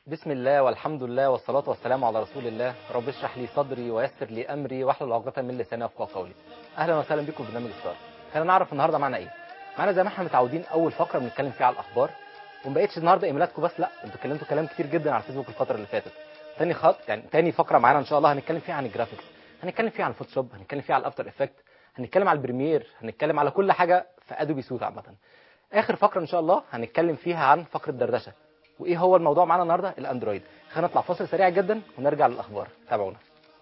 بسم الله والحمد لله والصلاة والسلام على رسول الله رب اشرح لي صدري ويسر لي أمري واحلل عقدة من لساني يفقهوا قولي أهلا وسهلا بكم في برنامج ستار خلينا نعرف النهارده معانا إيه معانا زي ما احنا متعودين أول فقرة بنتكلم فيها على الأخبار وما بقتش النهارده إيميلاتكم بس لا انتوا اتكلمتوا كلام كتير جدا على الفيسبوك الفترة اللي فاتت تاني خط يعني تاني فقرة معانا إن شاء الله هنتكلم فيها عن الجرافيكس هنتكلم فيها عن الفوتوشوب هنتكلم فيها على الأفتر إفكت هنتكلم على البريمير هنتكلم على كل حاجة في أدوبي سوت عامة اخر فقره ان شاء الله هنتكلم فيها عن فقره دردشه وايه هو الموضوع معانا النهارده الاندرويد خلينا نطلع فاصل سريع جدا ونرجع للاخبار تابعونا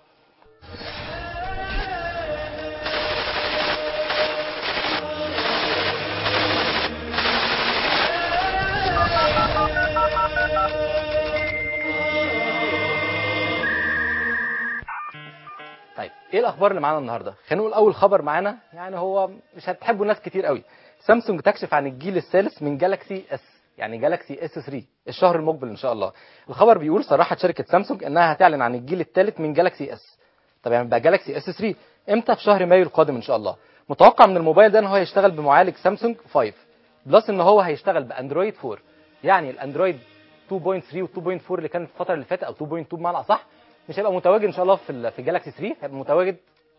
طيب ايه الاخبار اللي معانا النهارده خلينا نقول اول خبر معانا يعني هو مش هتحبه ناس كتير قوي سامسونج تكشف عن الجيل الثالث من جالاكسي اس يعني جالاكسي اس 3 الشهر المقبل ان شاء الله الخبر بيقول صراحه شركه سامسونج انها هتعلن عن الجيل الثالث من جالاكسي اس طب يعني بقى جالاكسي اس 3 امتى في شهر مايو القادم ان شاء الله متوقع من الموبايل ده ان هو هيشتغل بمعالج سامسونج 5 بلس ان هو هيشتغل باندرويد 4 يعني الاندرويد 2.3 و2.4 اللي كان في الفتره اللي فاتت او 2.2 بمعنى اصح مش هيبقى متواجد ان شاء الله في ال- في جالاكسي 3 هيبقى متواجد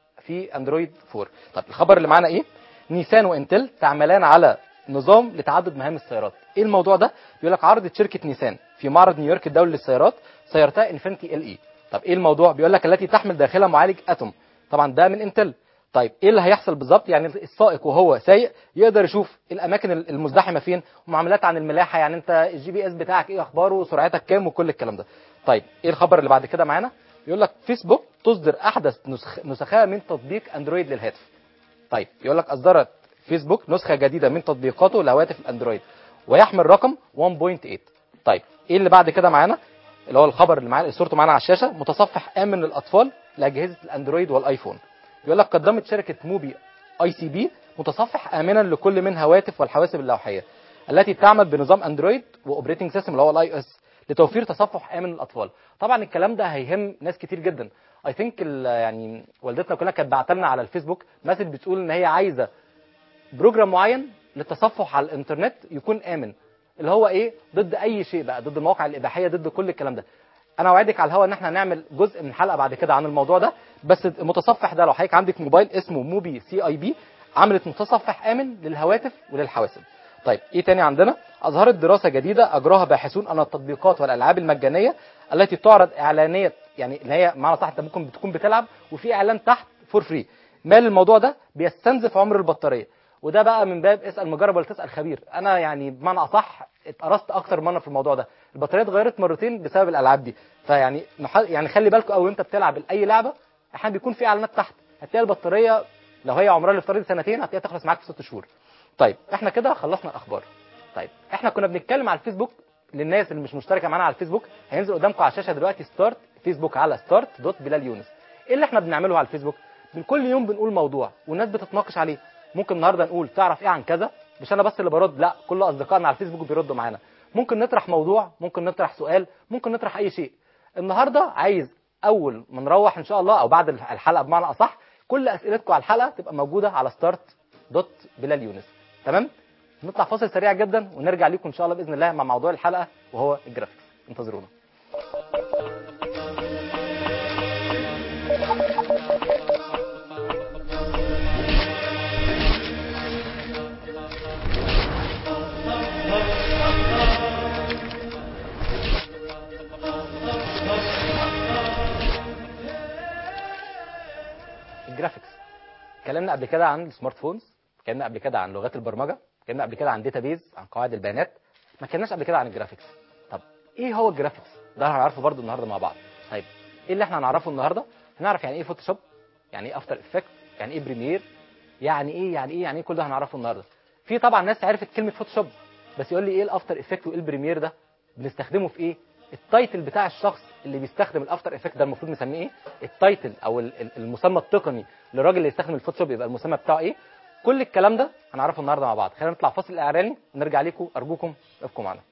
في اندرويد 4 طب الخبر اللي معانا ايه نيسان وانتل تعملان على نظام لتعدد مهام السيارات ايه الموضوع ده بيقول لك عرضت شركه نيسان في معرض نيويورك الدولي للسيارات سيارتها انفينيتي ال اي طب ايه الموضوع بيقول لك التي تحمل داخلها معالج اتوم طبعا ده من انتل طيب ايه اللي هيحصل بالظبط يعني السائق وهو سايق يقدر يشوف الاماكن المزدحمه فين ومعاملات عن الملاحه يعني انت الجي بي اس بتاعك ايه اخباره وسرعتك كام وكل الكلام ده طيب ايه الخبر اللي بعد كده معانا بيقول لك فيسبوك تصدر احدث نسخ نسخها من تطبيق اندرويد للهاتف طيب يقول لك اصدرت فيسبوك نسخه جديده من تطبيقاته لهواتف الاندرويد ويحمل رقم 1.8 طيب ايه اللي بعد كده معانا اللي هو الخبر اللي معانا صورته معانا على الشاشه متصفح امن للاطفال لاجهزه الاندرويد والايفون بيقول لك قدمت شركه موبي اي سي بي متصفح امنا لكل من هواتف والحواسب اللوحيه التي تعمل بنظام اندرويد واوبريتنج سيستم اللي هو الاي اس لتوفير تصفح امن للاطفال طبعا الكلام ده هيهم ناس كتير جدا اي ثينك يعني والدتنا كلها كانت بعت لنا على الفيسبوك مسج بتقول ان هي عايزه بروجرام معين للتصفح على الانترنت يكون امن اللي هو ايه ضد اي شيء بقى ضد المواقع الاباحيه ضد كل الكلام ده انا اوعدك على الهوا ان احنا هنعمل جزء من حلقه بعد كده عن الموضوع ده بس المتصفح ده لو حضرتك عندك موبايل اسمه موبي سي اي بي عملت متصفح امن للهواتف وللحواسب طيب ايه تاني عندنا اظهرت دراسه جديده اجراها باحثون ان التطبيقات والالعاب المجانيه التي تعرض اعلانيه يعني اللي هي معنى صح انت ممكن بتكون بتلعب وفي اعلان تحت فور فري مال الموضوع ده بيستنزف عمر البطاريه وده بقى من باب اسال مجرب ولا تسال خبير انا يعني بمعنى اصح اتقرصت اكتر مره في الموضوع ده البطاريه اتغيرت مرتين بسبب الالعاب دي فيعني نح- يعني خلي بالكم قوي وانت بتلعب اي لعبه احيانا بيكون في اعلانات تحت هتلاقي البطاريه لو هي عمرها الافتراضي سنتين هتلاقيها تخلص معاك في ست شهور طيب احنا كده خلصنا الاخبار طيب احنا كنا بنتكلم على الفيسبوك للناس اللي مش مشتركه معانا على الفيسبوك هينزل قدامكم على الشاشه دلوقتي ستارت فيسبوك على ستارت دوت بلال يونس ايه اللي احنا بنعمله على الفيسبوك من كل يوم بنقول موضوع والناس بتتناقش عليه ممكن النهارده نقول تعرف ايه عن كذا مش انا بس اللي برد لا كل اصدقائنا على الفيسبوك بيردوا معانا ممكن نطرح موضوع ممكن نطرح سؤال ممكن نطرح اي شيء النهارده عايز اول ما نروح ان شاء الله او بعد الحلقه بمعنى اصح كل اسئلتكم على الحلقه تبقى موجوده على ستارت دوت بلال يونس تمام نطلع فاصل سريع جدا ونرجع لكم ان شاء الله باذن الله مع موضوع الحلقه وهو الجرافيكس انتظرونا الجرافيكس اتكلمنا قبل كده عن السمارت فونز اتكلمنا قبل كده عن لغات البرمجه اتكلمنا قبل كده عن داتابيز عن قواعد البيانات ما اتكلمناش قبل كده عن الجرافيكس طب ايه هو الجرافيكس ده هنعرفه برضو النهارده مع بعض طيب ايه اللي احنا هنعرفه النهارده هنعرف يعني ايه فوتوشوب يعني ايه افتر افكت يعني ايه بريمير يعني ايه يعني ايه يعني ايه كل ده هنعرفه النهارده في طبعا ناس عرفت كلمه فوتوشوب بس يقول لي ايه الافتر افكت وايه البريمير ده بنستخدمه في ايه التايتل بتاع الشخص اللي بيستخدم الافتر افكت ده المفروض نسميه ايه التايتل او ال- ال- المسمى التقني للراجل اللي يستخدم الفوتوشوب يبقى المسمى بتاعه ايه كل الكلام ده هنعرفه النهارده مع بعض خلينا نطلع فاصل اعلاني ونرجع لكم ارجوكم ابقوا معانا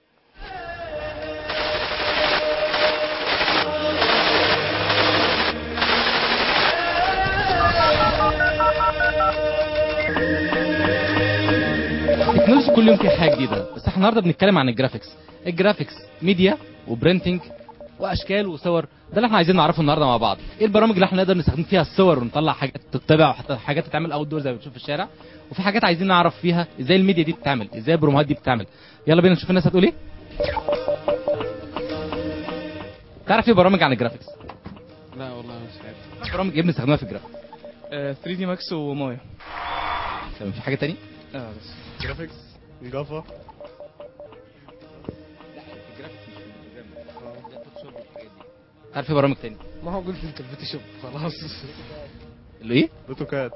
التكنولوجيا كل يوم فيها حاجه جديده بس احنا النهارده بنتكلم عن الجرافيكس الجرافيكس ميديا وبرينتنج واشكال وصور ده اللي احنا عايزين نعرفه النهارده مع بعض ايه البرامج اللي احنا نقدر نستخدم فيها الصور ونطلع حاجات تتبع وحتى حاجات تتعمل اوت دور زي ما بنشوف في الشارع وفي حاجات عايزين نعرف فيها ازاي الميديا دي بتتعمل ازاي البروموهات دي بتتعمل يلا بينا نشوف الناس هتقول ايه تعرف ايه برامج عن الجرافيكس لا والله مش عارف برامج ايه بنستخدمها في الجرافيكس 3 دي ماكس ومايا تمام في حاجه تاني اه بس جرافيكس جافا تعرف ايه برامج تاني ما هو قلت انت الفوتوشوب خلاص اللي ايه اوتوكاد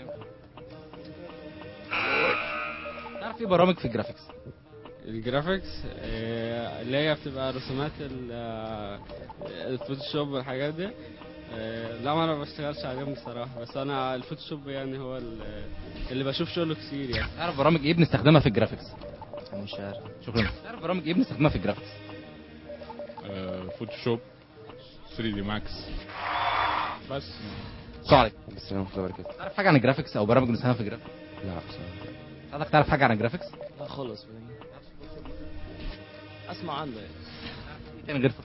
تعرف ايه برامج في الجرافيكس الجرافيكس آه، اللي هي بتبقى رسومات ال- آه، الفوتوشوب والحاجات دي آه، لا ما انا ما بشتغلش عليهم بصراحه بس انا الفوتوشوب يعني هو ال- اللي بشوف شغله كتير يعني تعرف برامج ايه بنستخدمها في الجرافيكس مش عارف شكرا تعرف برامج ايه بنستخدمها في الجرافيكس فوتوشوب 3 دي ماكس بس السلام عليكم بس انا مختبر كده تعرف حاجه عن الجرافيكس او برامج بنستخدمها في الجرافيكس لا بصراحه حضرتك تعرف حاجه عن الجرافيكس لا خالص اسمع عنه يعني ايه تاني غير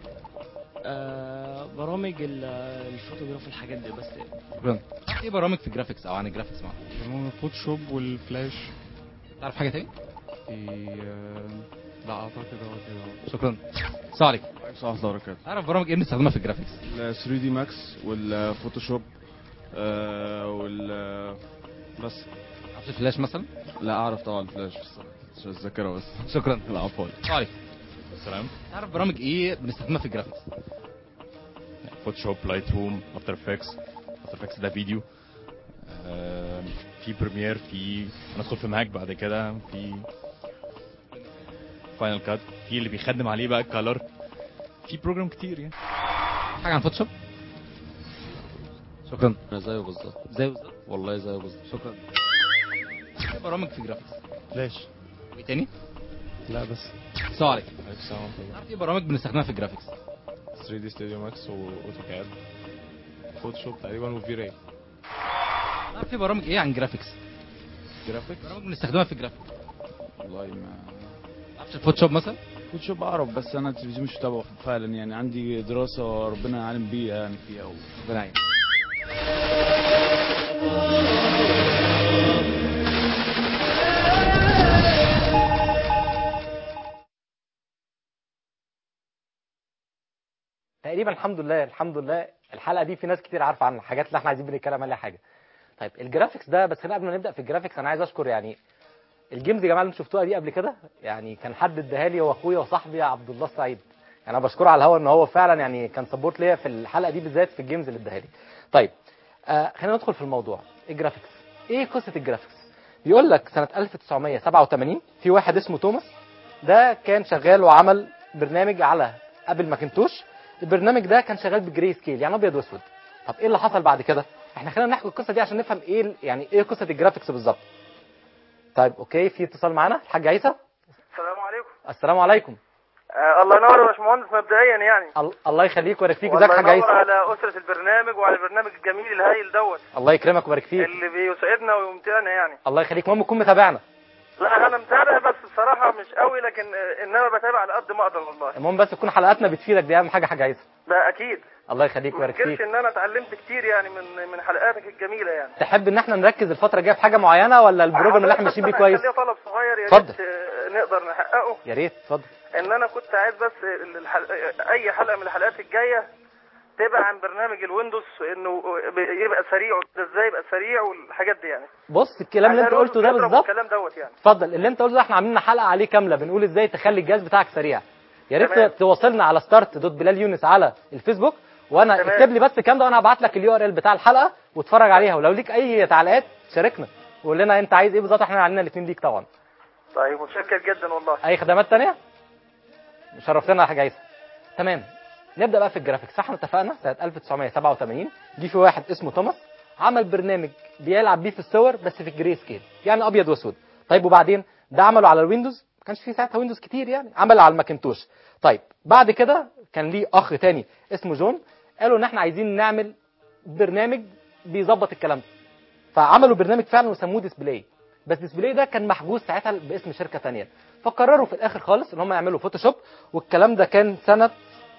آه برامج ال- الفوتوغراف الحاجات دي بس شكرا تعرف ايه برامج في الجرافيكس او عن الجرافيكس معانا الفوتوشوب والفلاش تعرف حاجه تاني في لا اعتقد هو كده شكرا السلام عليكم صح الله وبركاته تعرف برامج ايه بنستخدمها في الجرافيكس ال 3 دي ماكس والفوتوشوب آه، وال بس تعرف الفلاش مثلا لا اعرف طبعا فلاش بس مش الذاكره بس شكرا لا عفوا السلام عليكم السلام تعرف برامج ايه بنستخدمها في الجرافيكس فوتوشوب لايت روم افتر افكتس افتر افكتس ده فيديو آه، في بريمير في هندخل في ماك بعد كده في فاينل كات في اللي بيخدم عليه بقى الكالر في بروجرام كتير يعني حاجه عن فوتوشوب شكرا انا زيه بالظبط زي بالظبط والله زيه بالظبط شكرا ايه برامج في الجرافيكس فلاش وايه تاني لا بس السلام عليكم السلام تعرف ايه برامج بنستخدمها في الجرافيكس 3 دي ستوديو ماكس واوتوكاد فوتوشوب تقريبا وفي راي تعرف ايه برامج ايه عن جرافيكس جرافيكس برامج بنستخدمها في الجرافيكس والله ما تعرفش الفوتوشوب مثلا فوتوشوب اعرف بس انا التلفزيون مش متابعه فعلا يعني عندي دراسه ربنا عالم بيها يعني فيها ربنا يعين تقريبا الحمد لله الحمد لله الحلقه دي في ناس كتير عارفه عن الحاجات اللي احنا عايزين بنتكلم عليها حاجه طيب الجرافيكس ده بس قبل ما نبدا في الجرافيكس انا عايز اشكر يعني الجيمز يا جماعه اللي انتوا شفتوها دي قبل كده يعني كان حد اداها لي هو اخويا وصاحبي عبد الله السعيد يعني انا بشكره على الهوا ان هو فعلا يعني كان سبورت ليا في الحلقه دي بالذات في الجيمز اللي اداها لي طيب آه خلينا ندخل في الموضوع الجرافيكس ايه قصه الجرافيكس بيقول لك سنه 1987 في واحد اسمه توماس ده كان شغال وعمل برنامج على ابل ماكنتوش البرنامج ده كان شغال بجري سكيل يعني ابيض واسود طب ايه اللي حصل بعد كده احنا خلينا نحكي القصه دي عشان نفهم ايه ال- يعني ايه قصه الجرافيكس بالظبط طيب اوكي في اتصال معانا الحاج عيسى السلام عليكم السلام عليكم آه الله ينور يا باشمهندس مبدئيا يعني ال- الله يخليك ويبارك فيك والله ازيك حاج ينور عيسى على أسرة البرنامج وعلى البرنامج الجميل الهايل دوت الله يكرمك ويبارك فيك اللي بيسعدنا ويمتعنا يعني الله يخليك المهم تكون متابعنا لا أنا متابع بس بصراحة مش قوي لكن آه، إنما بتابع على قد ما أقدر والله المهم بس تكون حلقاتنا بتفيدك دي اهم حاجه حاج عيسى ده أكيد الله يخليك ما ويبارك انكرش فيك إن أنا اتعلمت كتير يعني من من حلقاتك الجميلة يعني تحب ان احنا نركز الفتره الجايه في حاجه معينه ولا البروجرام اللي احنا ماشيين بيه بس كويس كان ليا طلب صغير يا اتفضل. ريت آه، نقدر نحققه يا ريت اتفضل ان انا كنت عايز بس الحل... اي حلقه من الحلقات الجايه تبقى عن برنامج الويندوز انه يبقى سريع ازاي يبقى سريع والحاجات دي يعني بص الكلام اللي انت عشان قلته ده نضرب بالظبط الكلام دوت يعني اتفضل اللي انت قلته ده احنا عاملين حلقه عليه كامله بنقول ازاي تخلي الجهاز بتاعك سريع يا ريت تمام. تواصلنا على ستارت دوت بلال يونس على الفيسبوك وانا تمام. اكتب لي بس الكلام ده وانا هبعت لك اليو ار ال بتاع الحلقه واتفرج عليها ولو ليك اي تعليقات شاركنا وقول لنا انت عايز ايه بالظبط احنا علينا الاثنين ليك طبعا طيب متشكر جدا والله اي خدمات تانية شرفتنا يا حاج عيسى تمام نبدا بقى في الجرافيكس احنا اتفقنا سنه 1987 جه في واحد اسمه توماس عمل برنامج بيلعب بيه في الصور بس في الجري سكيل يعني ابيض واسود طيب وبعدين ده عمله على الويندوز ما كانش فيه ساعتها ويندوز كتير يعني عمل على الماكنتوش طيب بعد كده كان ليه اخ تاني اسمه جون قالوا ان احنا عايزين نعمل برنامج بيظبط الكلام ده فعملوا برنامج فعلا وسموه ديسبلاي بس ديسبلاي ده كان محجوز ساعتها باسم شركه تانية فقرروا في الاخر خالص ان هم يعملوا فوتوشوب والكلام ده كان سنه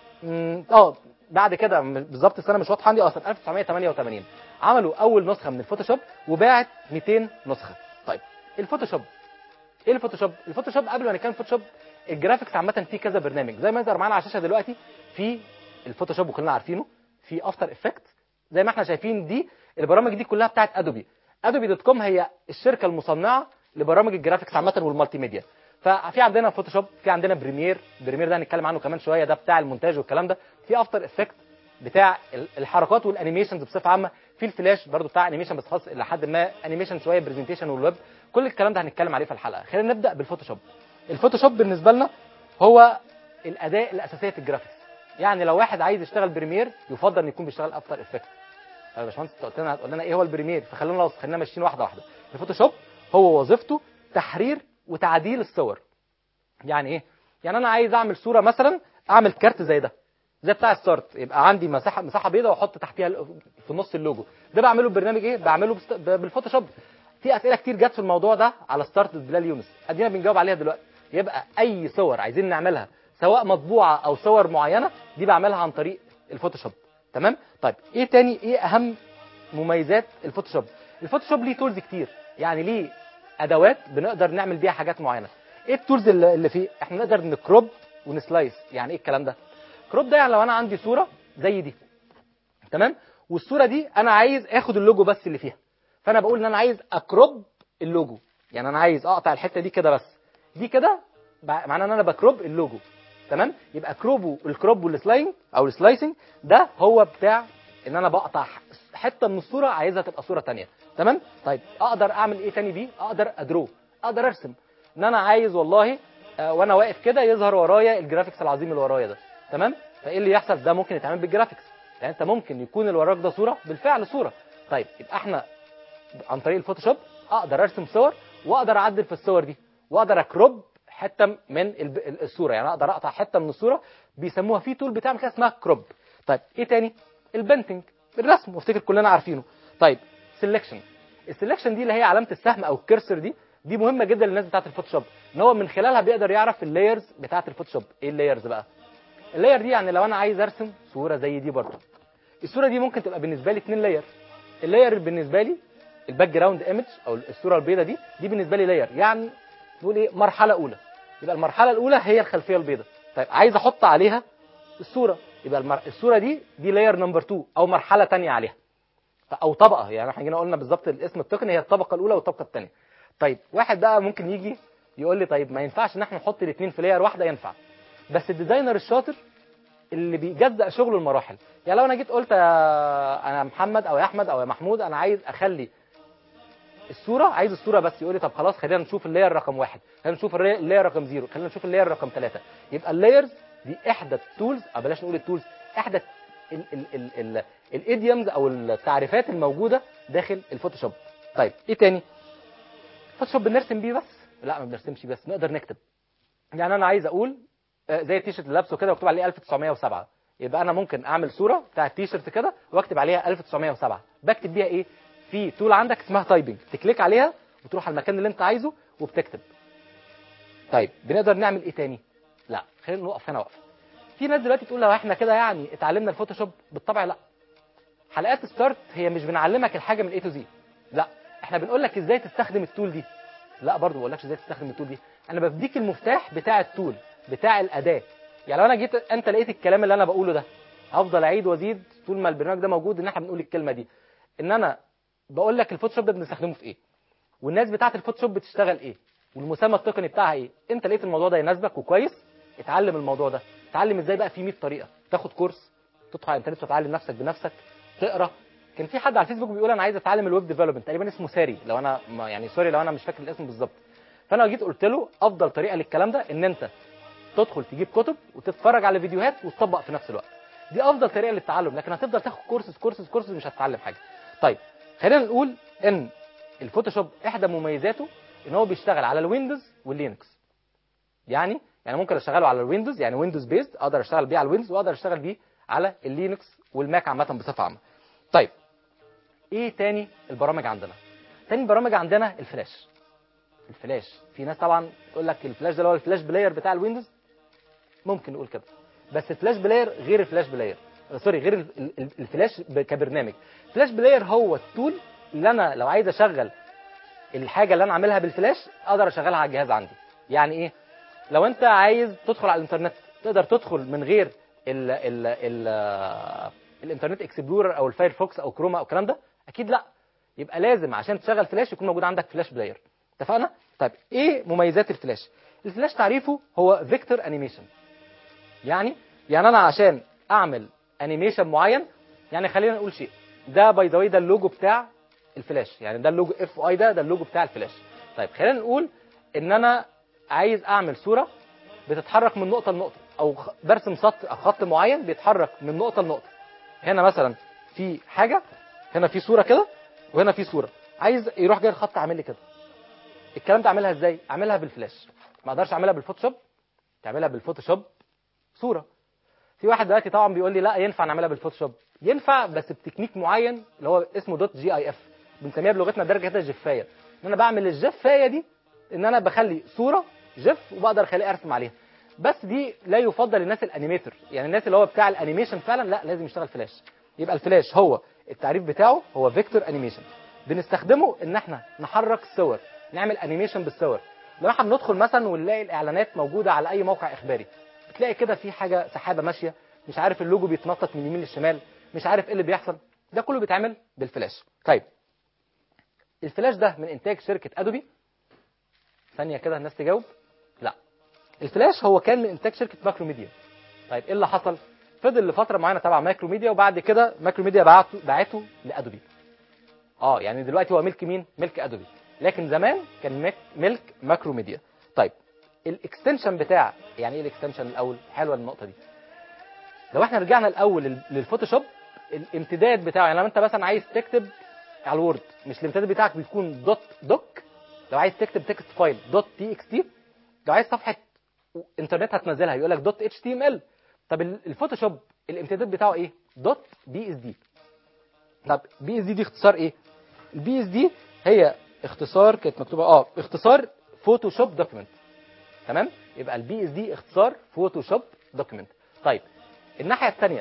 مم، اه بعد كده م- بالظبط السنه مش واضحه عندي اه سنه 1988 عملوا اول نسخه من الفوتوشوب وباعت 200 نسخه طيب الفوتوشوب ايه الفوتوشوب الفوتوشوب قبل ما نتكلم فوتوشوب الجرافيكس عامه فيه كذا برنامج زي ما يظهر معانا على الشاشه دلوقتي في الفوتوشوب وكلنا عارفينه في افتر افكت زي ما احنا شايفين دي البرامج دي كلها بتاعت ادوبي ادوبي دوت كوم هي الشركه المصنعه لبرامج الجرافيكس عامه والمالتي ميديا ففي عندنا فوتوشوب في عندنا بريمير بريمير ده هنتكلم عنه كمان شويه ده بتاع المونتاج والكلام ده في افتر افكت بتاع ال- الحركات والانيميشنز بصفه عامه في الفلاش برضو بتاع انيميشن بس خاص لحد ما انيميشن شويه برزنتيشن والويب كل الكلام ده هنتكلم عليه في الحلقه خلينا نبدا بالفوتوشوب الفوتوشوب بالنسبه لنا هو الاداه الاساسيه في الجرافيكس يعني لو واحد عايز يشتغل بريمير يفضل ان يكون بيشتغل افتر افكت طيب يا باشمهندس انت قلت لنا هتقول لنا ايه هو البريمير فخلينا خلينا ماشيين واحده واحده الفوتوشوب هو وظيفته تحرير وتعديل الصور يعني ايه يعني انا عايز اعمل صوره مثلا اعمل كارت زي ده زي بتاع ستارت يبقى عندي مساحه مساحه بيضاء واحط تحتيها ال- في نص اللوجو ده بعمله ببرنامج ايه بعمله بست... ب- بالفوتوشوب في اسئله كتير جت في الموضوع ده على ستارت بلال يونس ادينا بنجاوب عليها دلوقتي يبقى اي صور عايزين نعملها سواء مطبوعه او صور معينه دي بعملها عن طريق الفوتوشوب تمام طيب ايه تاني ايه اهم مميزات الفوتوشوب الفوتوشوب ليه تولز كتير يعني ليه ادوات بنقدر نعمل بيها حاجات معينه ايه التولز اللي اللي فيه احنا نقدر نكروب ونسلايس يعني ايه الكلام ده كروب ده يعني لو انا عندي صوره زي دي تمام والصوره دي انا عايز اخد اللوجو بس اللي فيها فانا بقول ان انا عايز اكروب اللوجو يعني انا عايز اقطع الحته دي كده بس دي كده بع- معناه ان انا بكروب اللوجو تمام يبقى كروب الكروب والسلاينج او السلايسنج ده هو بتاع ان انا بقطع ح- حته من الصوره عايزها تبقى صوره تانية تمام طيب اقدر اعمل ايه تاني بيه اقدر ادرو اقدر ارسم ان انا عايز والله آه، وانا واقف كده يظهر ورايا الجرافيكس العظيم اللي ورايا ده تمام فايه اللي يحصل ده ممكن يتعمل بالجرافيكس يعني انت ممكن يكون اللي وراك ده صوره بالفعل صوره طيب يبقى احنا عن طريق الفوتوشوب اقدر ارسم صور واقدر اعدل في الصور دي واقدر اكروب حته من الب- ال- الصوره يعني اقدر اقطع حته من الصوره بيسموها في تول بتعمل كده اسمها كروب طيب ايه تاني البنتنج الرسم وافتكر كلنا عارفينه طيب سيلكشن السيلكشن دي اللي هي علامه السهم او الكرسر دي دي مهمه جدا للناس بتاعه الفوتوشوب ان هو من خلالها بيقدر يعرف اللايرز بتاعه الفوتوشوب ايه اللايرز بقى اللاير دي يعني لو انا عايز ارسم صوره زي دي برضه الصوره دي ممكن تبقى بالنسبه لي اتنين لاير اللاير بالنسبه لي الباك جراوند ايمج او الصوره البيضاء دي دي بالنسبه لي لاير يعني نقول ايه مرحله اولى يبقى المرحله الاولى هي الخلفيه البيضاء طيب عايز احط عليها الصوره يبقى المر... الصوره دي دي لاير نمبر 2 او مرحله تانية عليها او طبقه يعني احنا جينا قلنا بالظبط الاسم التقني هي الطبقه الاولى والطبقه الثانيه طيب واحد بقى ممكن يجي يقول لي طيب ما ينفعش ان احنا نحط الاثنين في لاير واحده ينفع بس الديزاينر الشاطر اللي بيجزأ شغله المراحل يعني لو انا جيت قلت يا انا محمد او يا احمد او يا محمود انا عايز اخلي الصوره عايز الصوره بس يقول لي طب خلاص خلينا نشوف اللاير رقم واحد خلينا نشوف الري- اللاير رقم زيرو خلينا نشوف اللاير رقم ثلاثة يبقى اللايرز دي احدى التولز او بلاش نقول التولز احدى ال ال ال ال الايديومز او التعريفات الموجوده داخل الفوتوشوب طيب ايه تاني فوتوشوب بنرسم بيه بس لا ما بنرسمش بيه بس نقدر نكتب يعني انا عايز اقول آه، زي التيشيرت اللي لابسه كده مكتوب عليه 1907 يبقى انا ممكن اعمل صوره بتاع التيشيرت كده واكتب عليها 1907 بكتب بيها ايه في تول عندك اسمها تايبنج تكليك عليها وتروح على المكان اللي انت عايزه وبتكتب طيب بنقدر نعمل ايه تاني لا خلينا نوقف هنا وقفه في ناس دلوقتي تقول لو احنا كده يعني اتعلمنا الفوتوشوب بالطبع لا حلقات ستارت هي مش بنعلمك الحاجه من اي تو زي لا احنا بنقول لك ازاي تستخدم التول دي لا برضه ما بقولكش ازاي تستخدم التول دي انا بديك المفتاح بتاع التول بتاع الاداه يعني لو انا جيت انت لقيت الكلام اللي انا بقوله ده هفضل اعيد وازيد طول ما البرنامج ده موجود ان احنا بنقول الكلمه دي ان انا بقول لك الفوتوشوب ده بنستخدمه في ايه والناس بتاعه الفوتوشوب بتشتغل ايه والمسمى التقني بتاعها ايه انت لقيت الموضوع ده يناسبك وكويس اتعلم الموضوع ده اتعلم ازاي بقى في 100 طريقه تاخد كورس تدخل على الانترنت وتتعلم نفسك بنفسك تقرا كان في حد على الفيسبوك بيقول انا عايز اتعلم الويب ديفلوبمنت تقريبا اسمه ساري لو انا ما يعني سوري لو انا مش فاكر الاسم بالظبط فانا لو جيت قلت له افضل طريقه للكلام ده ان انت تدخل تجيب كتب وتتفرج على فيديوهات وتطبق في نفس الوقت دي افضل طريقه للتعلم لكن هتفضل تاخد كورسز كورسز كورسز مش هتتعلم حاجه طيب خلينا نقول ان الفوتوشوب احدى مميزاته ان هو بيشتغل على الويندوز واللينكس يعني يعني ممكن اشتغله على الويندوز يعني ويندوز بيست اقدر اشتغل بيه على الويندوز واقدر اشتغل بيه على اللينكس والماك عامه بصفه عامه طيب ايه تاني البرامج عندنا تاني برامج عندنا الفلاش الفلاش في ناس طبعا تقول لك الفلاش ده اللي هو الفلاش بلاير بتاع الويندوز ممكن نقول كده بس الفلاش بلاير غير الفلاش بلاير آه، سوري غير ال- ال- ال- الفلاش ب- كبرنامج الفلاش بلاير هو التول اللي انا لو عايز اشغل الحاجه اللي انا عاملها بالفلاش اقدر اشغلها على الجهاز عندي يعني ايه لو انت عايز تدخل على الانترنت تقدر تدخل من غير ال ال ال الانترنت اكسبلورر او الفايرفوكس او كروما او الكلام ده اكيد لا يبقى لازم عشان تشغل فلاش يكون موجود عندك فلاش بلاير اتفقنا طيب ايه مميزات الفلاش الفلاش تعريفه هو فيكتور انيميشن يعني يعني انا عشان اعمل انيميشن معين يعني خلينا نقول شيء ده باي ذا ده اللوجو بتاع الفلاش يعني ده اللوجو اف اي ده ده اللوجو بتاع الفلاش طيب خلينا نقول ان انا عايز اعمل صوره بتتحرك من نقطه لنقطه او خ- برسم سط خط معين بيتحرك من نقطه لنقطه هنا مثلا في حاجه هنا في صوره كده وهنا في صوره عايز يروح جاي الخط عامل لي كده الكلام ده اعملها ازاي اعملها بالفلاش ما اقدرش اعملها بالفوتوشوب تعملها بالفوتوشوب صوره في واحد دلوقتي طبعا بيقول لي لا ينفع نعملها بالفوتوشوب ينفع بس بتكنيك معين اللي هو اسمه دوت جي اي اف بنسميها بلغتنا درجه كده جفايه ان انا بعمل الجفايه دي ان انا بخلي صوره جف وبقدر اخليها ارسم عليها بس دي لا يفضل للناس الانيميتر يعني الناس اللي هو بتاع الانيميشن فعلا لا لازم يشتغل فلاش يبقى الفلاش هو التعريف بتاعه هو فيكتور انيميشن بنستخدمه ان احنا نحرك صور نعمل انيميشن بالصور لو احنا بندخل مثلا ونلاقي الاعلانات موجوده على اي موقع اخباري بتلاقي كده في حاجه سحابه ماشيه مش عارف اللوجو بيتنطط من يمين للشمال مش عارف ايه اللي بيحصل ده كله بيتعمل بالفلاش طيب الفلاش ده من انتاج شركه ادوبي ثانيه كده الناس تجاوب لا الفلاش هو كان من انتاج شركه ماكرو ميديا طيب ايه اللي حصل فضل لفتره معينه تبع ماكرو ميديا وبعد كده ماكرو ميديا بعته بعته لادوبي اه يعني دلوقتي هو ملك مين ملك ادوبي لكن زمان كان ملك, ملك ماكرو ميديا طيب الاكستنشن بتاع يعني ايه الاكستنشن الاول حلوه النقطه دي لو احنا رجعنا الاول لل- للفوتوشوب الامتداد بتاعه يعني لو انت مثلا عايز تكتب على الوورد مش الامتداد بتاعك بيكون دوت دوك لو عايز تكتب تكست فايل دوت تي اكس تي لو عايز صفحه انترنت هتنزلها يقول لك دوت اتش تي ام ال طب ال- الفوتوشوب الامتداد بتاعه ايه دوت بي اس دي طب بي اس دي دي اختصار ايه البي اس دي هي اختصار كانت مكتوبه اه اختصار فوتوشوب دوكيمنت تمام يبقى البي اس دي اختصار فوتوشوب دوكيمنت طيب الناحيه الثانيه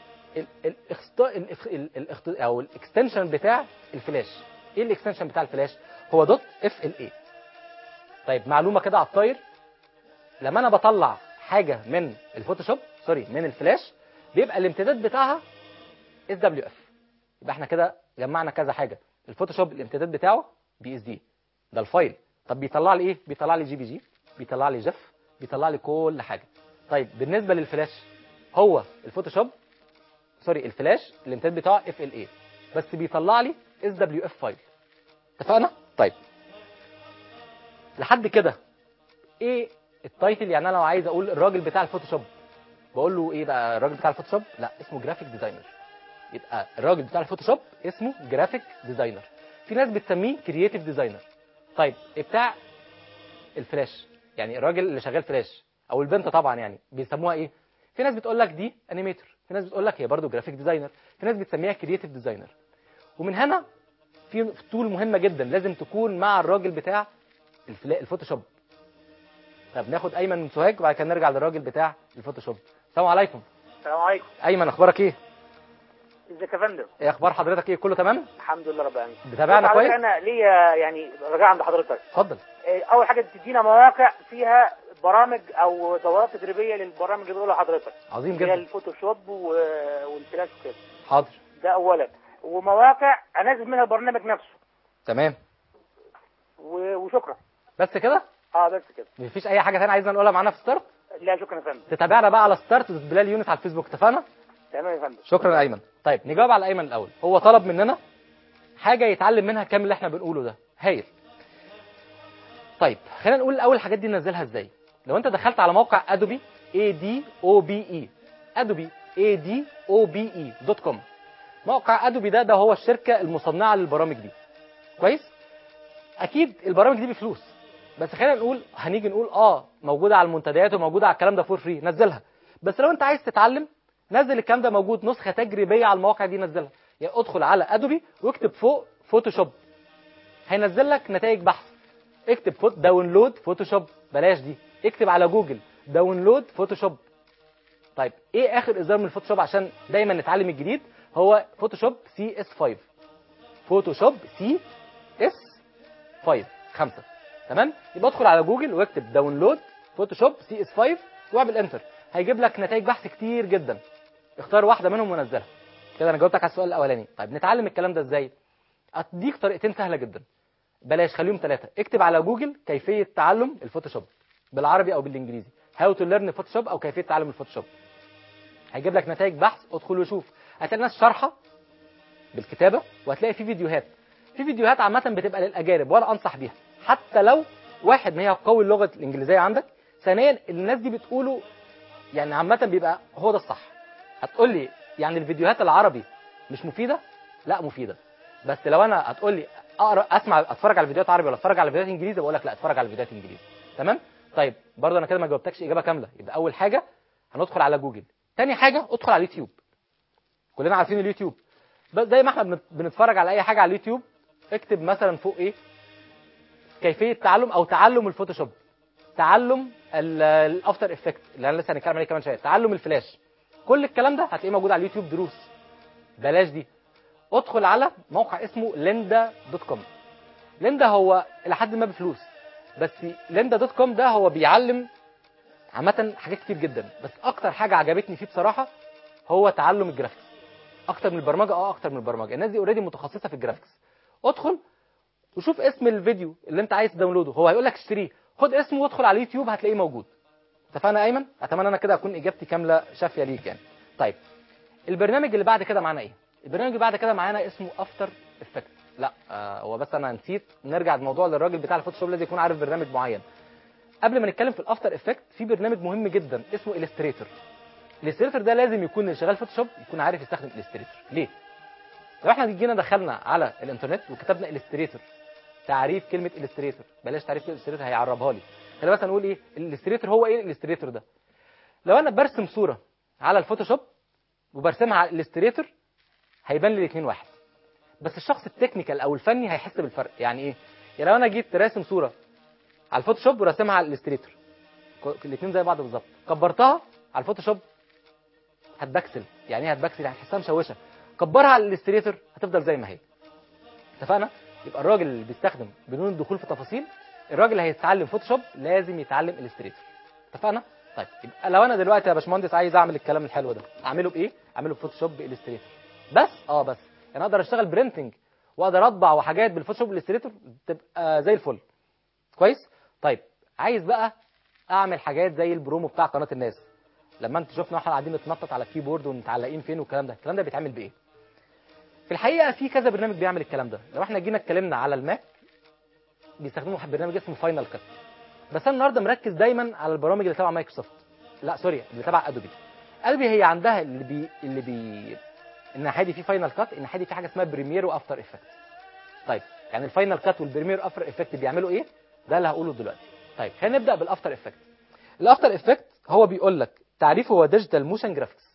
او الاكستنشن بتاع الفلاش ايه الاكستنشن بتاع الفلاش هو دوت اف ال اي طيب معلومه كده على الطاير لما انا بطلع حاجه من الفوتوشوب سوري من الفلاش بيبقى الامتداد بتاعها اس دبليو اف يبقى احنا كده جمعنا كذا حاجه الفوتوشوب الامتداد بتاعه بي اس دي ده الفايل طب بيطلع لي ايه بيطلع لي جي بي جي بيطلع لي جف بيطلع لي كل حاجه طيب بالنسبه للفلاش هو الفوتوشوب سوري الفلاش الامتداد بتاعه اف ال اي بس بيطلع لي اس دبليو اف فايل اتفقنا طيب لحد كده ايه التايتل يعني انا لو عايز اقول الراجل بتاع الفوتوشوب بقول له ايه بقى الراجل بتاع الفوتوشوب لا اسمه جرافيك ديزاينر يبقى الراجل بتاع الفوتوشوب اسمه جرافيك ديزاينر في ناس بتسميه كرييتيف ديزاينر طيب بتاع الفلاش يعني الراجل اللي شغال فلاش او البنت طبعا يعني بيسموها ايه في ناس بتقول لك دي انيميتور في ناس بتقول لك هي برضه جرافيك ديزاينر في ناس بتسميها كرييتيف ديزاينر ومن هنا في طول مهمه جدا لازم تكون مع الراجل بتاع الفلا- الفوتوشوب طب ناخد ايمن من سوهاج وبعد كده نرجع للراجل بتاع الفوتوشوب السلام عليكم السلام عليكم ايمن اخبارك ايه ازيك يا فندم ايه اخبار حضرتك ايه كله تمام الحمد لله رب العالمين بتابعنا حضرتك كويس انا ليا يعني رجاء عند حضرتك اتفضل إيه، اول حاجه تدينا مواقع فيها برامج او دورات تدريبيه للبرامج اللي بيقولها حضرتك عظيم اللي هي جدا الفوتوشوب و- والفلاش وكده حاضر ده اولا ومواقع انزل منها البرنامج نفسه تمام و- وشكرا بس كده اه بس كده مفيش اي حاجه ثانيه عايزنا نقولها معانا في ستارت لا شكرا يا فندم تتابعنا بقى على ستارت بلال يونس على الفيسبوك اتفقنا تمام يا فندم شكرا يا ايمن طيب نجاوب على ايمن الاول هو طلب مننا حاجه يتعلم منها كام اللي احنا بنقوله ده هايل طيب خلينا نقول الاول الحاجات دي ننزلها ازاي لو انت دخلت على موقع ادوبي اي دي او بي اي ادوبي اي دي او بي اي دوت كوم موقع ادوبي ده ده هو الشركه المصنعه للبرامج دي كويس اكيد البرامج دي بفلوس بس خلينا نقول هنيجي نقول اه موجوده على المنتديات وموجوده على الكلام ده فور فري نزلها بس لو انت عايز تتعلم نزل الكلام ده موجود نسخه تجريبيه على المواقع دي نزلها يعني ادخل على ادوبي واكتب فوق فوتوشوب هينزل لك نتائج بحث اكتب فوت داونلود فوتوشوب بلاش دي اكتب على جوجل داونلود فوتوشوب طيب ايه اخر اصدار من الفوتوشوب عشان دايما نتعلم الجديد هو فوتوشوب سي اس 5 فوتوشوب سي اس 5 خمسة تمام يبقى ادخل على جوجل واكتب داونلود فوتوشوب سي اس 5 واعمل انتر هيجيب لك نتائج بحث كتير جدا اختار واحده منهم ونزلها كده انا جاوبتك على السؤال الاولاني طيب نتعلم الكلام ده ازاي اديك طريقتين سهله جدا بلاش خليهم ثلاثه اكتب على جوجل كيفيه تعلم الفوتوشوب بالعربي او بالانجليزي هاو تو ليرن فوتوشوب او كيفيه تعلم الفوتوشوب هيجيب لك نتائج بحث ادخل وشوف هتلاقي ناس شارحه بالكتابه وهتلاقي في فيديوهات في فيديوهات عامه بتبقى للاجانب وانا انصح بيها حتى لو واحد ما هي قوي اللغه الانجليزيه عندك ثانيا الناس دي بتقوله يعني عامه بيبقى هو ده الصح هتقول لي يعني الفيديوهات العربي مش مفيده لا مفيده بس لو انا هتقول لي اقرا اسمع اتفرج على فيديوهات عربي ولا اتفرج على فيديوهات انجليزي بقول لك لا اتفرج على فيديوهات انجليزي تمام طيب برضه انا كده ما جاوبتكش اجابه كامله يبقى اول حاجه هندخل على جوجل تاني حاجه ادخل على اليوتيوب كلنا عارفين اليوتيوب بس زي ما احنا بنت- بنتفرج على اي حاجه على اليوتيوب اكتب مثلا فوق ايه كيفيه تعلم او تعلم الفوتوشوب تعلم الافتر افكت اللي انا لسه هنتكلم عليه كمان شويه تعلم الفلاش كل الكلام ده هتلاقيه موجود على اليوتيوب دروس بلاش دي ادخل على موقع اسمه ليندا دوت كوم ليندا هو الى حد ما بفلوس بس ليندا دوت كوم ده هو بيعلم عامه حاجات كتير جدا بس اكتر حاجه عجبتني فيه بصراحه هو تعلم الجرافيكس اكتر من البرمجه اه اكتر من البرمجه الناس دي اوريدي متخصصه في الجرافيكس ادخل وشوف اسم الفيديو اللي انت عايز تداونلوده هو هيقول لك اشتريه خد اسمه وادخل على اليوتيوب هتلاقيه موجود اتفقنا يا ايمن اتمنى انا كده اكون اجابتي كامله شافيه ليك يعني طيب البرنامج اللي بعد كده معانا ايه البرنامج اللي بعد كده معانا اسمه افتر افكت لا آه هو بس انا نسيت نرجع الموضوع للراجل بتاع الفوتوشوب لازم يكون عارف برنامج معين قبل ما نتكلم في الافتر افكت في برنامج مهم جدا اسمه الستريتور الستريتور ده لازم يكون اللي شغال فوتوشوب يكون عارف يستخدم الستريتور ليه لو احنا جينا دخلنا على الانترنت وكتبنا الستريتور تعريف كلمه الستريتور بلاش تعريف كلمه الستريتور هيعربها لي خلينا مثلا نقول ايه الستريتور هو ايه الستريتور ده لو انا برسم صوره على الفوتوشوب وبرسمها على الستريتور هيبان لي الاثنين واحد بس الشخص التكنيكال او الفني هيحس بالفرق يعني ايه يعني لو انا جيت راسم صوره على الفوتوشوب وراسمها على الستريتور الاثنين زي بعض بالظبط كبرتها على الفوتوشوب هتبكسل يعني ايه هتبكسل يعني هتحسها مشوشه كبرها على الاستريتور هتفضل زي ما هي اتفقنا يبقى الراجل اللي بيستخدم بدون الدخول في تفاصيل الراجل اللي هيتعلم فوتوشوب لازم يتعلم الاستريتور اتفقنا طيب يبقى لو انا دلوقتي يا باشمهندس عايز اعمل الكلام الحلو ده اعمله بايه اعمله بفوتوشوب بالاستريتور بس اه بس يعني اقدر اشتغل برينتنج واقدر اطبع وحاجات بالفوتوشوب بالاستريتور تبقى زي الفل كويس طيب عايز بقى اعمل حاجات زي البرومو بتاع قناه الناس لما انت شفنا واحنا قاعدين نتنطط على الكيبورد ومتعلقين فين والكلام ده الكلام ده بيتعمل بايه في الحقيقه في كذا برنامج بيعمل الكلام ده لو احنا جينا اتكلمنا على الماك بيستخدموا برنامج اسمه فاينل كات بس انا النهارده مركز دايما على البرامج اللي تبع مايكروسوفت لا سوري اللي تبع ادوبي ادوبي هي عندها اللي بي اللي بي الناحيه دي في فاينل كات الناحيه دي في حاجه اسمها بريمير وافتر افكت طيب يعني الفاينل كات والبريمير افتر افكت بيعملوا ايه ده اللي هقوله دلوقتي طيب خلينا نبدا بالافتر افكت الافتر افكت هو بيقول لك تعريفه هو ديجيتال موشن جرافيكس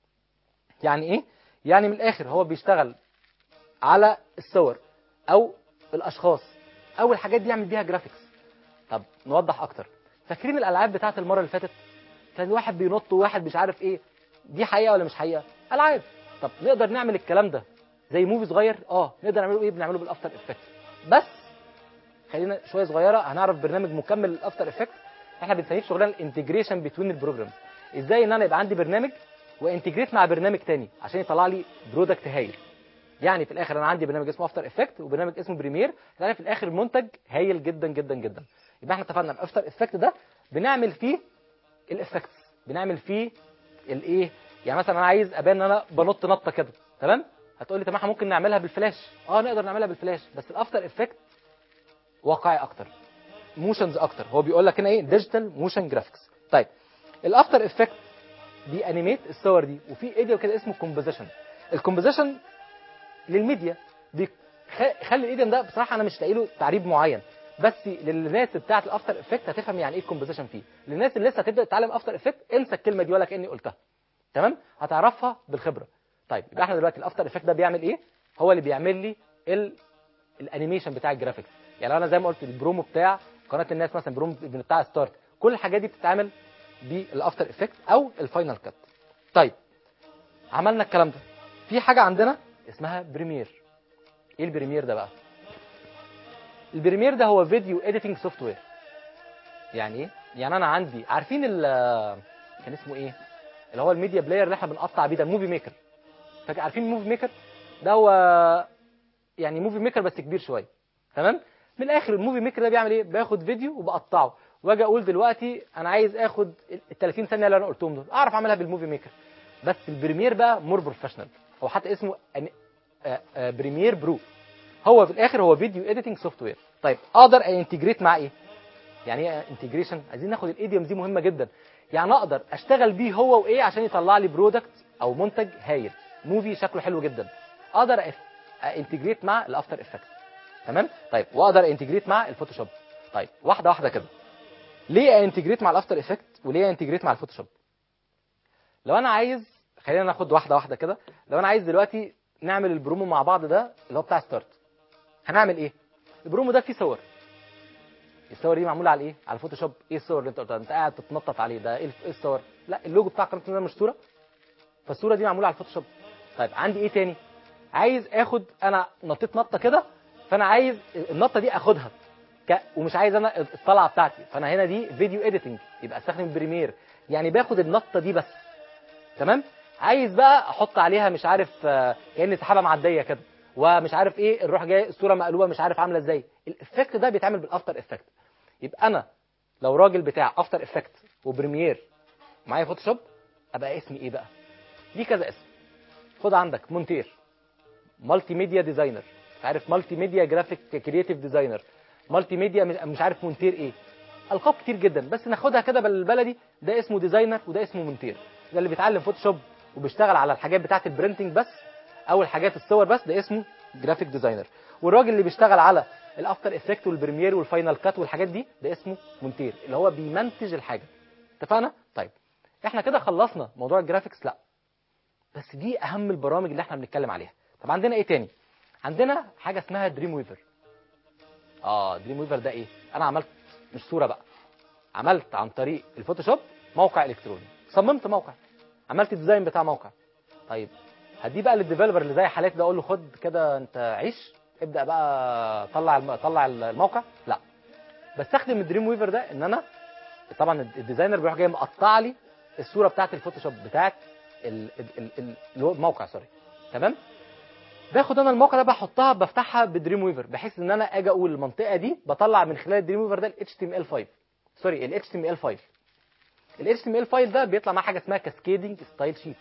يعني ايه يعني من الاخر هو بيشتغل على الصور او الاشخاص او الحاجات دي يعمل بيها جرافيكس طب نوضح اكتر فاكرين الالعاب بتاعت المره اللي فاتت كان واحد بينط وواحد مش عارف ايه دي حقيقه ولا مش حقيقه العاب طب نقدر نعمل الكلام ده زي موفي صغير اه نقدر نعمله ايه بنعمله بالافتر افكت بس خلينا شويه صغيره هنعرف برنامج مكمل للافتر افكت احنا بنسميه في شغلنا الانتجريشن بتوين البروجرامز ازاي ان انا يبقى عندي برنامج وانتجريت مع برنامج تاني عشان يطلع لي برودكت هايل يعني في الاخر انا عندي برنامج اسمه افتر افكت وبرنامج اسمه بريمير يعني في الاخر منتج هايل جدا جدا جدا يبقى احنا اتفقنا الافتر افكت ده بنعمل فيه الافكتس بنعمل فيه الايه يعني مثلا انا عايز ابان ان انا بنط نطه كده تمام هتقول لي طب ما احنا ممكن نعملها بالفلاش اه نقدر نعملها بالفلاش بس الافتر افكت واقعي اكتر موشنز اكتر هو بيقول لك هنا ايه ديجيتال موشن جرافيكس طيب الافتر افكت بيانيميت الصور دي وفي ايديا كده اسمه كومبوزيشن الكومبوزيشن للميديا بيخلي الايديم ده بصراحه انا مش لاقي له تعريب معين بس للناس بتاعه الافتر افكت هتفهم يعني ايه الكومبوزيشن فيه للناس اللي لسه هتبدا تتعلم افتر افكت انسى الكلمه دي ولا كاني قلتها تمام هتعرفها بالخبره طيب يبقى احنا دلوقتي الافتر افكت ده بيعمل ايه هو اللي بيعمل لي ال... الانيميشن بتاع الجرافيكس يعني انا زي ما قلت البرومو بتاع قناه الناس مثلا برومو بتاع ستارت كل الحاجات دي بتتعمل بالافتر افكت او الفاينل كات طيب عملنا الكلام ده في حاجه عندنا اسمها بريمير ايه البريمير ده بقى البريمير ده هو فيديو اديتنج سوفت وير يعني ايه يعني انا عندي عارفين ال كان اسمه ايه اللي هو الميديا بلاير اللي احنا بنقطع بيه ده الموفي ميكر فاكر عارفين الموفي ميكر ده هو يعني موفي ميكر بس كبير شويه تمام من الاخر الموفي ميكر ده بيعمل ايه باخد فيديو وبقطعه واجي اقول دلوقتي انا عايز اخد ال 30 ثانيه اللي انا قلتهم دول اعرف اعملها بالموفي ميكر بس البريمير بقى مور بروفيشنال هو حتى اسمه أن- آه، آه، بريمير برو هو في الاخر هو فيديو اديتنج سوفت وير طيب اقدر انتجريت مع ايه يعني ايه انتجريشن عايزين ناخد الايديومز دي مهمه جدا يعني اقدر اشتغل بيه هو وايه عشان يطلع لي برودكت او منتج هايل موفي شكله حلو جدا اقدر انتجريت مع الافتر افكت تمام طيب واقدر انتجريت مع الفوتوشوب طيب واحده واحده كده ليه انتجريت مع الافتر افكت وليه انتجريت مع الفوتوشوب لو انا عايز خلينا ناخد واحده واحده كده لو انا عايز دلوقتي نعمل البرومو مع بعض ده اللي هو بتاع ستارت هنعمل ايه البرومو ده فيه صور الصور دي معموله على ايه على الفوتوشوب ايه الصور اللي انت قلتها انت قاعد تتنطط عليه ده ايه الف- إيه الصور لا اللوجو بتاع قناه ده مش صوره فالصوره دي معموله على الفوتوشوب طيب عندي ايه تاني عايز اخد انا نطيت نطه كده فانا عايز النطه دي اخدها ك... ومش عايز انا الطلعه بتاعتي فانا هنا دي فيديو اديتنج يبقى استخدم بريمير يعني باخد النطه دي بس تمام عايز بقى احط عليها مش عارف آه، كأن سحابه معديه كده ومش عارف ايه نروح جاي الصوره مقلوبه مش عارف عامله ازاي الافكت ده بيتعمل بالافتر افكت يبقى انا لو راجل بتاع افتر افكت وبريمير معايا فوتوشوب ابقى اسمي ايه بقى ليه كذا اسم خد عندك مونتير مالتي ميديا ديزاينر مش عارف مالتي ميديا جرافيك كرييتيف ديزاينر مالتي ميديا مش- مش عارف مونتير ايه القاب كتير جدا بس ناخدها كده بالبلدي ده اسمه ديزاينر وده اسمه مونتير ده اللي بيتعلم فوتوشوب وبيشتغل على الحاجات بتاعه البرينتنج بس او الحاجات الصور بس ده اسمه جرافيك ديزاينر والراجل اللي بيشتغل على الافتر افكت والبريمير والفاينل كات والحاجات دي ده اسمه مونتير اللي هو بيمنتج الحاجه اتفقنا طيب احنا كده خلصنا موضوع الجرافيكس لا بس دي اهم البرامج اللي احنا بنتكلم عليها طب عندنا ايه تاني عندنا حاجه اسمها دريم ويفر اه دريم ويفر ده ايه انا عملت مش صوره بقى عملت عن طريق الفوتوشوب موقع الكتروني صممت موقع عملت الديزاين بتاع موقع طيب هديه بقى للديفلوبر اللي زي حالاتي ده اقول له خد كده انت عيش ابدا بقى طلع الم... طلع الموقع لا بستخدم الدريم ويفر ده ان انا طبعا الديزاينر بيروح جاي مقطع لي الصوره بتاعت الفوتوشوب بتاعت ال- ال- ال- ال- اللي هو الموقع سوري تمام باخد انا الموقع ده بحطها بفتحها بدريم ويفر بحيث ان انا اجي اقول المنطقه دي بطلع من خلال الدريم ويفر ده ال HTML5 سوري ال HTML5 ال HTML5 ده بيطلع معاه حاجه اسمها كاسكيدنج ستايل شيت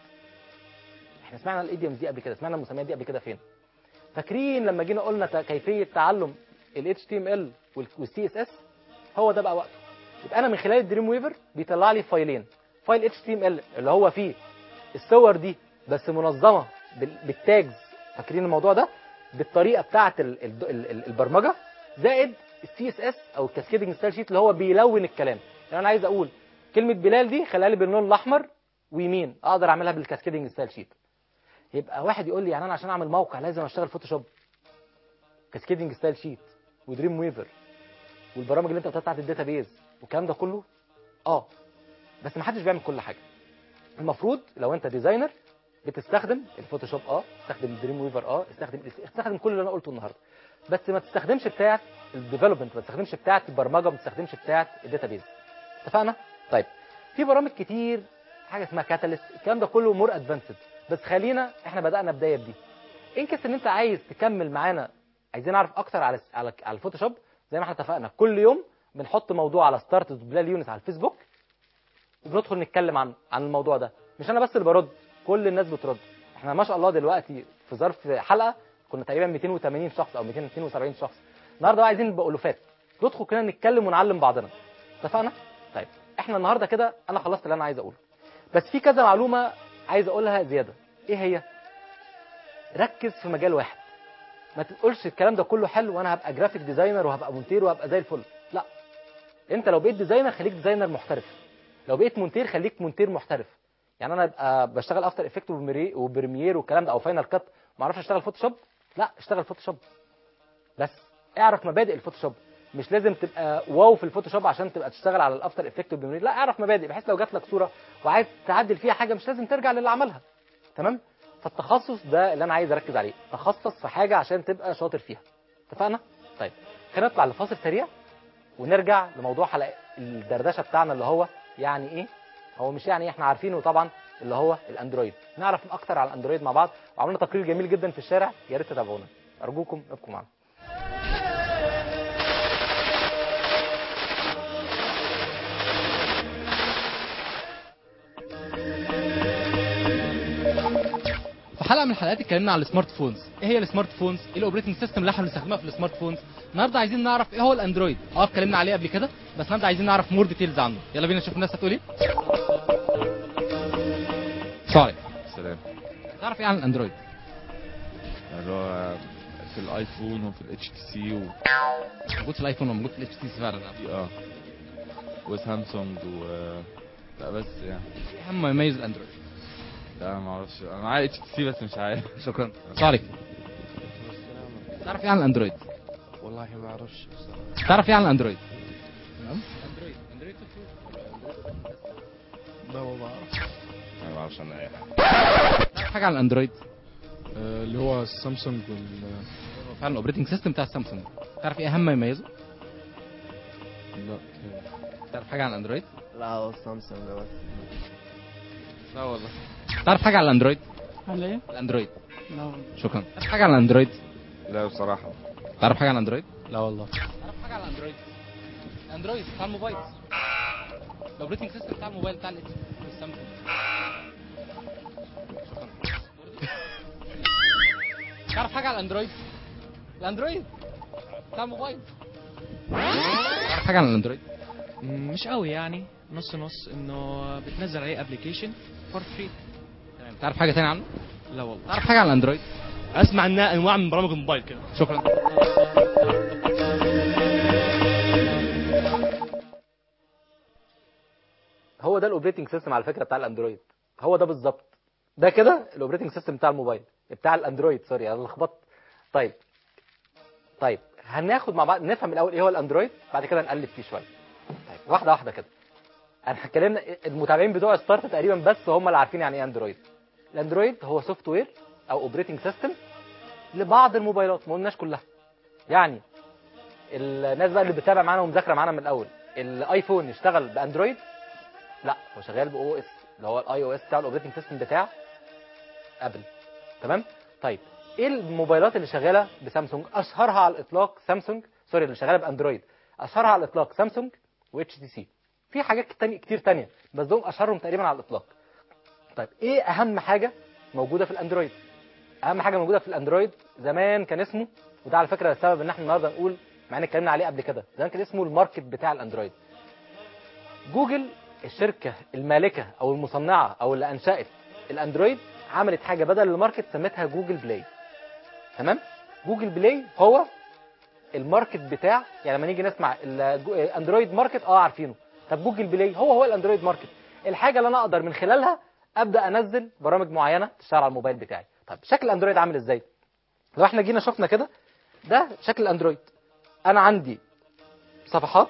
احنا سمعنا الايديومز دي قبل كده سمعنا المسميات دي قبل كده فين فاكرين لما جينا قلنا ت- كيفيه تعلم ال HTML وال CSS هو ده بقى وقته يبقى انا من خلال الدريم ويفر بيطلع لي فايلين فايل HTML اللي هو فيه الصور دي بس منظمه بال- بالتاجز فاكرين الموضوع ده بالطريقه بتاعه ال- ال- ال- ال- البرمجه زائد السي اس اس او الكاسكيدنج ستايل شيت اللي هو بيلون الكلام يعني انا عايز اقول كلمه بلال دي خليها لي باللون الاحمر ويمين اقدر اعملها بالكاسكيدنج ستايل شيت يبقى واحد يقول لي يعني انا عشان اعمل موقع لازم اشتغل فوتوشوب كاسكيدنج ستايل شيت ودريم ويفر والبرامج اللي انت قلتها بتاعت الداتابيز والكلام ده كله اه بس ما حدش بيعمل كل حاجه المفروض لو انت ديزاينر بتستخدم الفوتوشوب اه استخدم دريم ويفر اه استخدم استخدم كل اللي انا قلته النهارده بس ما تستخدمش بتاعه الديفلوبمنت ما تستخدمش بتاعه البرمجه ما تستخدمش بتاعه الداتابيز اتفقنا طيب في برامج كتير حاجه اسمها كاتاليست الكلام ده كله مور ادفانسد بس خلينا احنا بدانا بدايه بدي ان كيس ان انت عايز تكمل معانا عايزين نعرف اكتر على على على الفوتوشوب زي ما احنا اتفقنا كل يوم بنحط موضوع على ستارت بلال يونس على الفيسبوك وبندخل نتكلم عن عن الموضوع ده مش انا بس اللي برد كل الناس بترد احنا ما شاء الله دلوقتي في ظرف حلقه كنا تقريبا 280 شخص او 272 شخص النهارده بقى عايزين نبقى الوفات ندخل كده نتكلم ونعلم بعضنا اتفقنا طيب احنا النهارده كده انا خلصت اللي انا عايز اقوله بس في كذا معلومه عايز اقولها زياده ايه هي ركز في مجال واحد ما تقولش الكلام ده كله حلو وانا هبقى جرافيك ديزاينر وهبقى مونتير وهبقى زي الفل لا انت لو بقيت ديزاينر خليك ديزاينر محترف لو بقيت مونتير خليك مونتير محترف يعني انا ابقى بشتغل افتر افكت وبريمير والكلام ده او فاينل كات ما اعرفش اشتغل فوتوشوب لا اشتغل فوتوشوب بس اعرف مبادئ الفوتوشوب مش لازم تبقى واو في الفوتوشوب عشان تبقى تشتغل على الافتر افكت والبريمير لا اعرف مبادئ بحيث لو جات لك صوره وعايز تعدل فيها حاجه مش لازم ترجع للي عملها تمام فالتخصص ده اللي انا عايز اركز عليه تخصص في حاجه عشان تبقى شاطر فيها اتفقنا طيب خلينا نطلع لفاصل سريع ونرجع لموضوع حلقه الدردشه بتاعنا اللي هو يعني ايه هو مش يعني إيه، احنا عارفينه طبعا اللي هو الاندرويد نعرف اكتر على الاندرويد مع بعض وعملنا تقرير جميل جدا في الشارع يا ريت تتابعونا ارجوكم ابقوا معنا في حلقه من الحلقات اتكلمنا على السمارت فونز ايه هي السمارت فونز ايه الاوبريتنج سيستم اللي احنا بنستخدمها في السمارت فونز النهارده عايزين نعرف ايه هو الاندرويد اه اتكلمنا عليه قبل كده بس النهارده عايزين نعرف مور ديتيلز عنه يلا بينا نشوف الناس هتقول ايه سوري سلام تعرف ايه عن الاندرويد اللي هو في الايفون وفي الاتش تي سي و موجود في الايفون وموجود في الاتش تي سي فعلا اه وسامسونج و لا بس يعني ايه اهم ما يميز الاندرويد لا انا ما اعرفش انا معايا اتش تي سي بس مش عارف شكرا سوري تعرف ايه عن الاندرويد والله ما اعرفش بصراحه تعرف ايه عن الاندرويد اندرويد اندرويد لا ما بعرف انا ما اعرفش عنها اي حاجه تعرف حاجه عن الاندرويد اللي هو السامسونج وال فعلا الاوبريتنج سيستم بتاع السامسونج تعرف ايه اهم ما يميزه لا تعرف حاجه عن الاندرويد لا هو سامسونج ده بس لا والله تعرف حاجه عن الاندرويد على ايه؟ الاندرويد لا شكرا تعرف حاجه عن الاندرويد لا بصراحه تعرف حاجه عن الاندرويد لا والله تعرف حاجه عن الاندرويد الاندرويد بتاع الموبايل الاوبريتنج سيستم بتاع الموبايل بتاع الاتش السامسونج شكرا تعرف حاجه عن الاندرويد الاندرويد بتاع الموبايل تعرف حاجه عن الاندرويد مش قوي يعني نص نص انه بتنزل عليه ابلكيشن فور فري تمام تعرف حاجه ثانيه عنه لا والله تعرف حاجه عن الاندرويد اسمع عنها انواع من برامج الموبايل كده شكرا هو ده الاوبريتنج سيستم على فكره بتاع الاندرويد هو ده بالظبط ده كده الاوبريتنج سيستم بتاع الموبايل بتاع الاندرويد سوري انا لخبطت طيب طيب هناخد مع بعض نفهم الاول ايه هو الاندرويد بعد كده نقلب فيه شويه طيب واحده واحده كده انا اتكلمنا المتابعين بتوع ستارت تقريبا بس هم اللي عارفين يعني ايه اندرويد الاندرويد هو سوفت وير او اوبريتنج سيستم لبعض الموبايلات ما قلناش كلها يعني الناس بقى اللي بتتابع معانا ومذاكره معانا من الاول الايفون يشتغل باندرويد لا هو شغال باو اس اللي هو الاي او اس بتاع الاوبريتنج سيستم بتاع ابل تمام طيب ايه الموبايلات اللي شغاله بسامسونج اشهرها على الاطلاق سامسونج سوري اللي شغاله باندرويد اشهرها على الاطلاق سامسونج واتش تي سي في حاجات تانية كتير تانية بس دول اشهرهم تقريبا على الاطلاق طيب ايه اهم حاجه موجوده في الاندرويد اهم حاجه موجوده في الاندرويد زمان كان اسمه وده على فكره السبب ان احنا النهارده نقول مع ان اتكلمنا عليه قبل كده زمان كان اسمه الماركت بتاع الاندرويد جوجل الشركه المالكه او المصنعه او اللي انشات الاندرويد عملت حاجه بدل الماركت سمتها جوجل بلاي تمام جوجل بلاي هو الماركت بتاع يعني لما نيجي نسمع الاندرويد ماركت اه عارفينه طب جوجل بلاي هو هو الاندرويد ماركت الحاجه اللي انا اقدر من خلالها ابدا انزل برامج معينه تشتغل على الموبايل بتاعي طب شكل الاندرويد عامل ازاي لو احنا جينا شفنا كده ده شكل الاندرويد انا عندي صفحات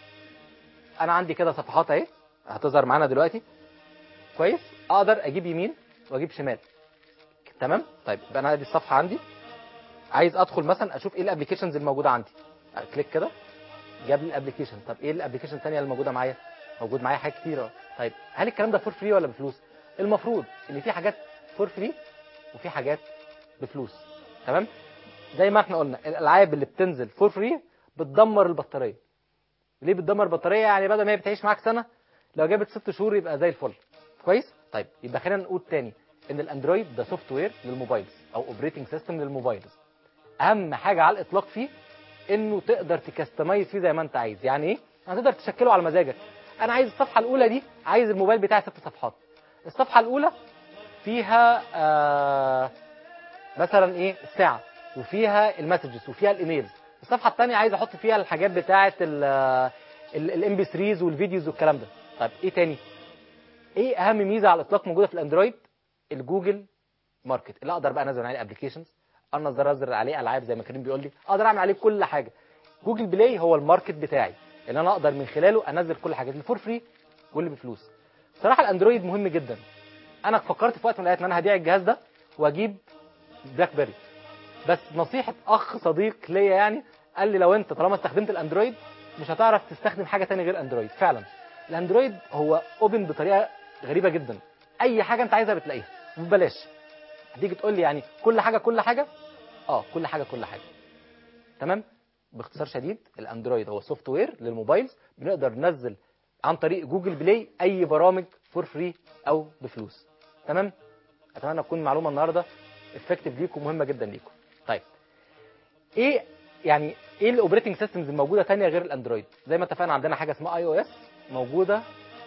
انا عندي كده صفحات اهي هتظهر معانا دلوقتي كويس اقدر اجيب يمين واجيب شمال تمام طيب يبقى انا ادي الصفحه عندي عايز ادخل مثلا اشوف ايه الابلكيشنز الموجوده عندي كليك كده جاب لي الابلكيشن طب ايه الابلكيشن الثانيه اللي موجوده معايا موجود معايا حاجات كتيره طيب هل الكلام ده فور فري ولا بفلوس المفروض ان في حاجات فور فري وفي حاجات بفلوس تمام زي ما احنا قلنا الالعاب اللي بتنزل فور فري بتدمر البطاريه ليه بتدمر البطاريه يعني بدل ما هي بتعيش معاك سنه لو جابت ست شهور يبقى زي الفل كويس طيب يبقى خلينا نقول تاني ان الاندرويد ده سوفت وير للموبايلز او اوبريتنج سيستم للموبايلز اهم حاجه على الاطلاق فيه انه تقدر تكستمايز فيه زي ما انت عايز يعني ايه هتقدر تشكله على مزاجك انا عايز الصفحه الاولى دي عايز الموبايل بتاعي ست صفحات الصفحه الاولى فيها آه مثلا ايه الساعه وفيها المسجز وفيها الايميلز الصفحه الثانيه عايز احط فيها الحاجات بتاعه الام بي 3 والفيديوز والكلام ده طيب ايه تاني ايه اهم ميزه على الاطلاق موجوده في الاندرويد الجوجل ماركت اللي اقدر بقى انزل عليه ابلكيشنز اقدر انزل عليه العاب زي ما كريم بيقول لي اقدر اعمل عليه كل حاجه جوجل بلاي هو الماركت بتاعي اللي انا اقدر من خلاله انزل كل حاجه اللي فور فري واللي بفلوس بصراحه الاندرويد مهم جدا انا فكرت في وقت من الاوقات ان انا هبيع الجهاز ده واجيب بلاك بيري بس نصيحه اخ صديق ليا يعني قال لي لو انت طالما استخدمت الاندرويد مش هتعرف تستخدم حاجه تانية غير اندرويد فعلا الاندرويد هو اوبن بطريقه غريبه جدا اي حاجه انت عايزها بتلاقيها ببلاش هتيجي تقول لي يعني كل حاجه كل حاجه اه كل حاجه كل حاجه تمام باختصار شديد الاندرويد هو سوفت وير للموبايلز بنقدر ننزل عن طريق جوجل بلاي اي برامج فور فري او بفلوس تمام اتمنى تكون المعلومه النهارده افكتيف ليكم مهمه جدا ليكم طيب ايه يعني ايه الاوبريتنج سيستمز الموجوده تانية غير الاندرويد زي ما اتفقنا عندنا حاجه اسمها اي او اس موجوده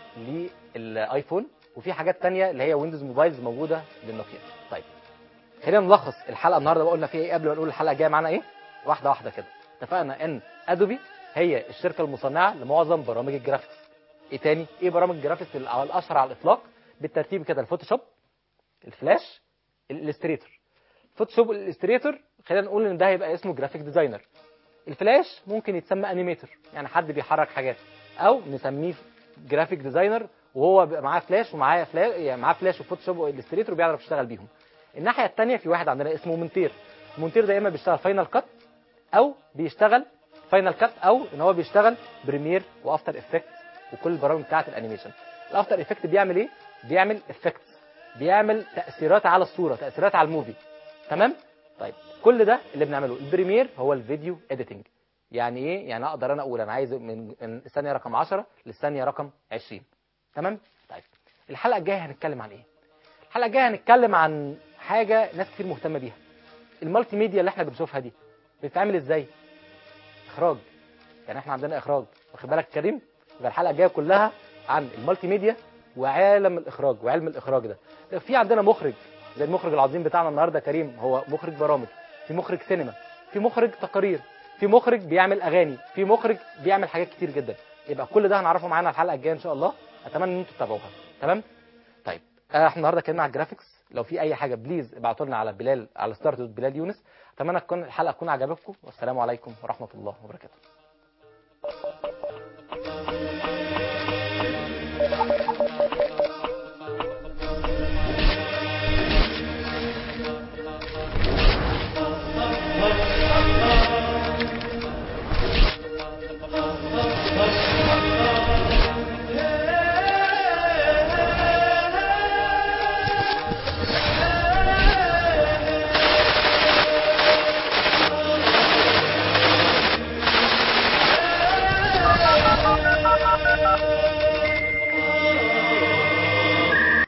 للايفون وفي حاجات تانية اللي هي ويندوز موبايلز موجوده للنوكيا طيب خلينا نلخص الحلقه النهارده بقى قلنا فيها ايه قبل ما نقول الحلقه الجايه معانا ايه واحده واحده كده اتفقنا ان ادوبي هي الشركه المصنعه لمعظم برامج الجرافيكس ايه تاني ايه برامج الجرافيكس ال- الاشهر على الاطلاق بالترتيب كده الفوتوشوب الفلاش الالستريتور فوتوشوب والالستريتور خلينا نقول ان ده هيبقى اسمه جرافيك ديزاينر الفلاش ممكن يتسمى انيميتور يعني حد بيحرك حاجات او نسميه جرافيك ديزاينر وهو بيبقى معاه فلاش ومعاه فلاش يعني معاه فلاش وفوتوشوب والستريتور وبيعرف يشتغل بيهم الناحيه الثانيه في واحد عندنا اسمه مونتير مونتير ده يا اما بيشتغل فاينل كات او بيشتغل فاينل كات او ان هو بيشتغل بريمير وافتر افكت وكل البرامج بتاعه الانيميشن الافتر افكت بيعمل ايه بيعمل افكتس بيعمل تاثيرات على الصوره تاثيرات على الموفي تمام طيب كل ده اللي بنعمله البريمير هو الفيديو اديتنج يعني ايه يعني اقدر انا اقول انا عايز من من الثانيه رقم 10 للثانيه رقم 20 تمام طيب الحلقه الجايه هنتكلم عن ايه الحلقه الجايه هنتكلم عن حاجه ناس كتير مهتمه بيها المالتي ميديا اللي احنا بنشوفها دي بتتعمل ازاي اخراج يعني احنا عندنا اخراج واخد بالك يا كريم يبقى الحلقه الجايه كلها عن المالتي ميديا وعالم الاخراج وعلم الاخراج ده ده في عندنا مخرج زي المخرج العظيم بتاعنا النهارده كريم هو مخرج برامج في مخرج سينما في مخرج تقارير في مخرج بيعمل اغاني في مخرج بيعمل حاجات كتير جدا يبقى كل ده هنعرفه معانا الحلقه الجايه ان شاء الله اتمنى ان انتوا تتابعوها تمام طيب آه، احنا النهارده اتكلمنا على الجرافيكس لو في اي حاجه بليز ابعتوا لنا على بلال على ستارت بلال يونس اتمنى تكون الحلقه تكون عجبتكم والسلام عليكم ورحمه الله وبركاته